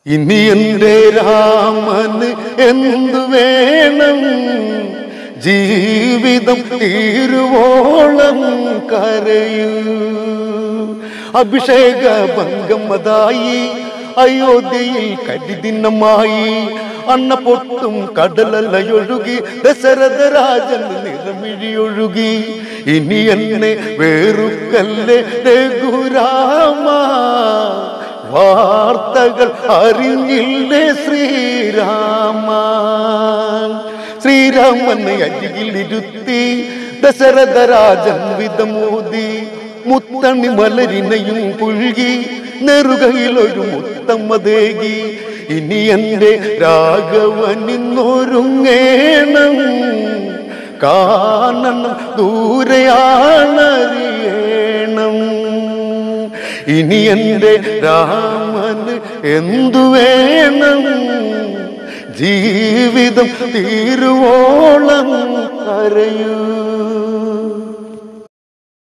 ഇനി എന്റെ രാമന് എന്തു വേണം ജീവിതം തീരുവോളം കരയൂ അഭിഷേക ഭംഗമതായി അയോധ്യയിൽ കരിദിനമായി അണ്ണ പൊട്ടും കടലലയൊഴുകി ദശരഥ രാജൻ നിറമിഴിയൊഴുകി ഇനി എന്നെ വേറുക്കല്ലേ രഘുരാമ വാർത്തകൾ അറിഞ്ഞില്ലേ ശ്രീരാമ ശ്രീരാമനെ അരികിലിരുത്തി ദശരഥ രാജൻ വിധമോദി മുത്തണി മലരിനയും പുഴുകി നെറുകയിലൊരു മുത്തമ്മതേകി ഇനി എന്റെ രാഘവനിന്നൊരുങ്ങേണം കാണണം ദൂരെയാണറിയണം ഇനി എന്റെ രാമന് എന്തു വേണം ജീവിതം തീരുവോളം കരയൂ